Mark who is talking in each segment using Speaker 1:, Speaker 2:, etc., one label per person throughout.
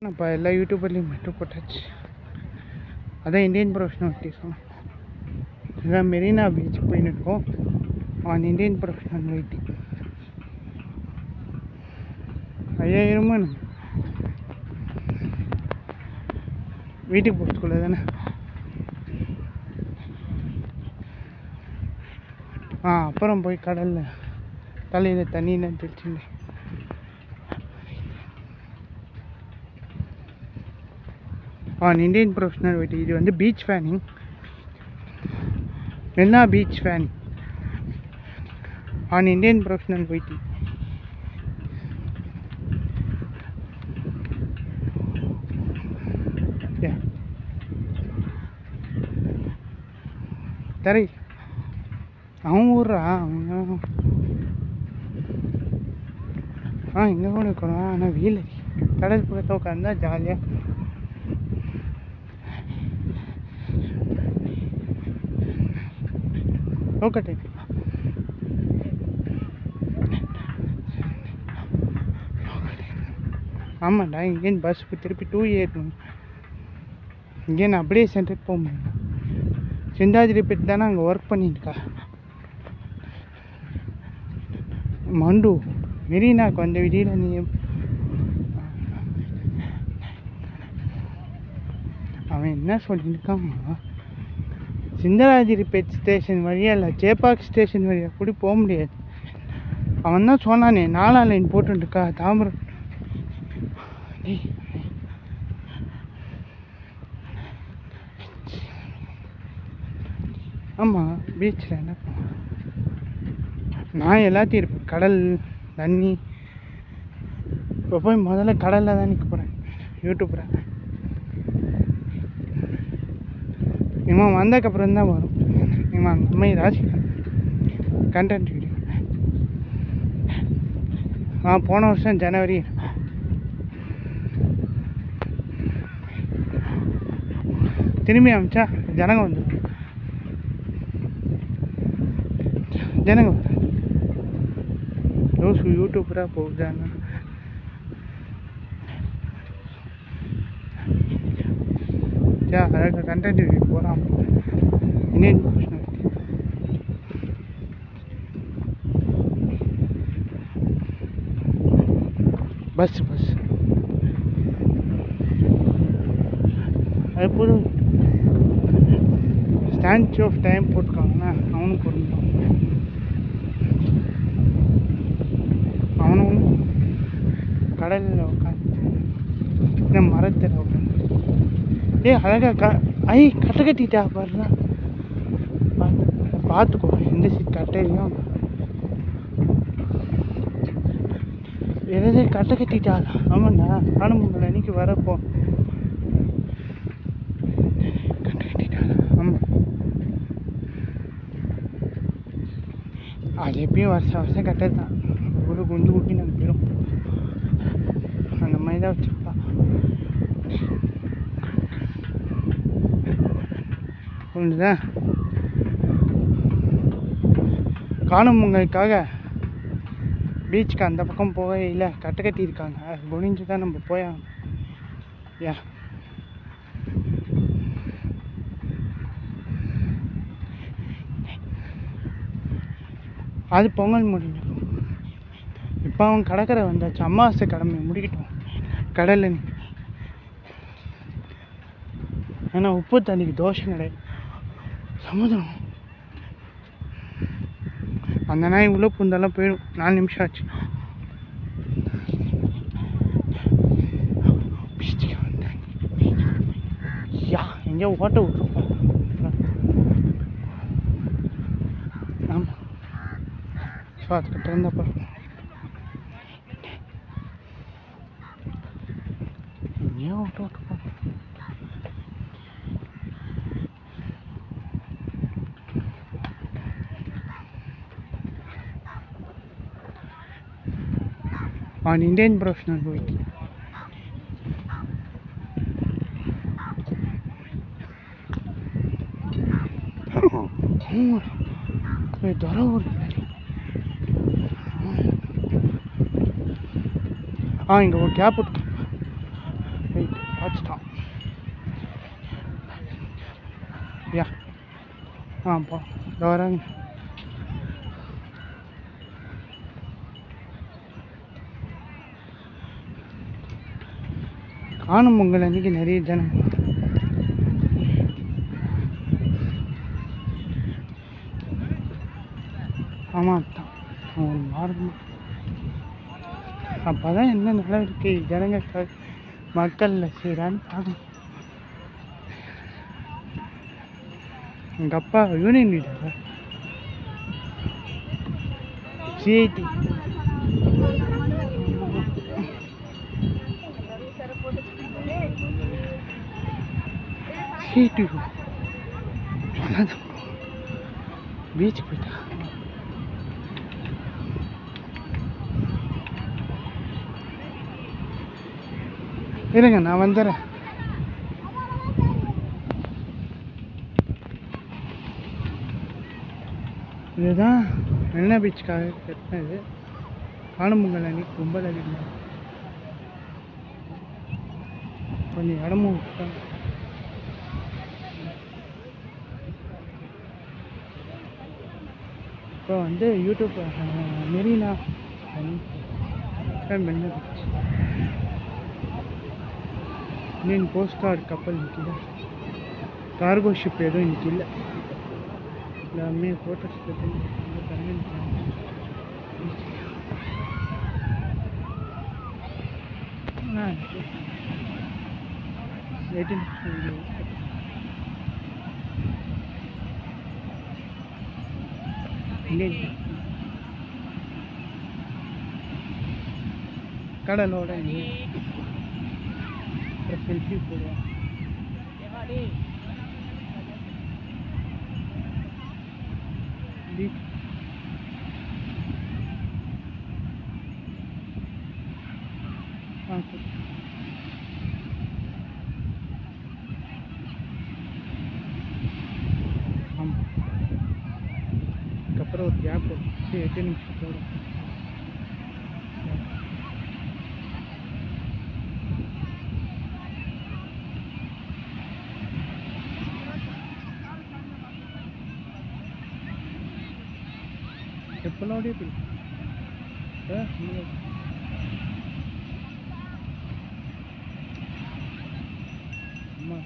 Speaker 1: இப்போ எல்லா யூடியூபர்லேயும் மெட்ரோ போட்டாச்சு அதான் இந்தியன் ப்ரொஃபஷனல் சொன்னோம் இதான் மெரினா பீச் போயின்னு இருக்கோம் ஆன் இந்தியன் ப்ரொஃபஷனல் வெயிட்டி ஐயாயிரமா எனக்கு வீட்டுக்கு போகிறதுக்குள்ள தானே ஆ அப்புறம் போய் கடலில் தலையில் தண்ணியில் தெரிச்சுங்க ஆன் இந்தியன் ப்ரொஃபஷனல் வெயிட்டி இது வந்து beach fanning Marina Beach fan an Indian professional weighty Yeah. தரை அவன் ஊர்றா அவன் ஆ இங்கே கூட இருக்கணும் ஆனால் வெயில் கடல் பக்கத்தில் உட்காந்தா ஜாலியாக ஓகே ஆமாண்டா இங்கேருந்து பஸ்ஸுக்கு திருப்பி டூ ஏறணும் இங்கேருந்து அப்படியே சென்டருக்கு போக முடியும் சிந்தாதிரி போயிட்டு தானே அங்கே ஒர்க் பண்ணியிருக்கா மண்டு மெரினாக்கு வந்த விடியில் நீ அவன் என்ன சொல்லியிருக்கான் சிந்தராஜிரிப்பேட் ஸ்டேஷன் வழியாக இல்லை சேப்பாக் ஸ்டேஷன் வழியாக கூட போக முடியாது அவன் தான் சொன்னானே நாலா லைன் போட்டுருக்கா தாம்பரம் டேய் ஆமாம் பீச்சில் என்ன பண்ணுவேன்? நான் எல்லாத்தையும் இருப்பேன் கடல் தண்ணி இப்போ போய் முதல்ல கடலில் தான் நிற்க போகிறேன் யூடியூப்பில் இவன் வந்ததுக்கப்புறம் தான் வரும் இவன் அந்த மாதிரி ராசிக்கான் கண்டென்ட் வீடியோ ஆ போன வருஷம் ஜனவரி திரும்பி அமிச்சா ஜனங்க வந்துடும் ஜனங்க வரும் யோசு யூடியூபராக போகுதான்னு சே அழகாக கண்டென்ட் வீடியோ போகிறான் இந்தியன் personality. பஸ் பஸ் அது புது ஸ்டாச்சு ஆஃப் டைம் போட்டிருக்காங்கன்னா அவனும் பொருந்தான் அவனும் கடலில் உட்காந்து இந்த மரத்தில் உட்காந்து ஏ அழகா க ஐ கட்டை கட்டிட்டா பாருடா பார்த்து பார்த்துக்கோ எந்த சீட் கட்டையும் எதாவது கட்டை கட்டிட்டா ஆமாண்டா காணும் பொங்கல் அன்னைக்கு வரப்போ கட்டை கட்டிட்டா ஆமாம் அது எப்பயும் வருஷம் வருஷம் கட்டது தான் ஒரு குஞ்சு குட்டி நாங்கள் போயிடும் அந்த மாதிரி தான் வச்சுருப்பா புரிஞ்சுதா காணும் பொங்கலுக்காக பீச்சுக்கு அந்த பக்கம் போகவே இல்லை கட்டை கட்டியிருக்காங்க அது முடிஞ்சு தான் நம்ம போயாகணும் யா அது பொங்கல் முடிஞ்சிடும் இப்போ அவன் கடற்கரை வந்தாச்சு அமாவாசை கடமை முடிக்கட்டும் கடலில் ஏன்னா உப்பு தண்ணிக்கு தோஷம் கிடையாது சமுதிரம் அந்த நாய் உள்ள பூந்தெல்லாம் போயிடும் நாலு நிமிஷம் ஆச்சு பீச்சுக்கு வந்தேன். யா எங்கேயோ ஓட்ட விட்டுருப்போம் ஆமாம் ஸோ அதுக்கிட்ட இருந்தப்போ எங்கேயோ ஓட்ட விட்டுருப்போம் on Indian professional movie. ದೊರ ಊರಿದ್ದಾರೆ ஆ இங்கே ஒரு கேப் விட்டு பார்த்துட்டான் யா ஆ போ இதோ வராங்க காணும் பொங்கல் அன்னைக்கு நிறைய ஜனம் ஆமாம் தான் அவன் மாறுமா அப்போ தான் என்ன நடவடிக்கை ஜனங்க க- மக்களில் செய்கிறான்னு பார்க்கணும் எங்கள் அப்பா யூனியன் லீடர் சிஐடி சிஐடி சொன்னது பீச் போயிட்டா இருங்க நான் வந்துடுறேன் இதுதான் மெரினா பீச்சுக்காக கட்டினது காணும் பொங்கல் அன்னைக்கு கும்பல் அதிகமாக கொஞ்சம் இடமும் விட்டாங்க இப்போ வந்து யூடியூப் அஹ், மெரினா மெரினா பீச் இன்னும் போஸ்ட் கார்டு கப்பல் நிற்கிது கார்கோ ஷிப் எதுவும் இன்னைக்கு இல்லை எல்லாமே ஃபோட்டோஸ் எயிட்டீன் கடலோட செல்ஃபி போடுவோம் பீச் ஆ சரி ஆமாம் அதுக்கப்புறம் ஒரு கேப் சரி எட்டு நிமிஷம் போடும் எப்போல்லாம் போய் அம்மா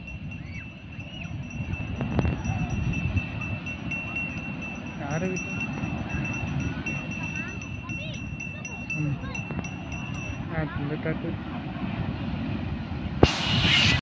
Speaker 1: யாரை விட்டா ம் ஆ இந்த காட்டு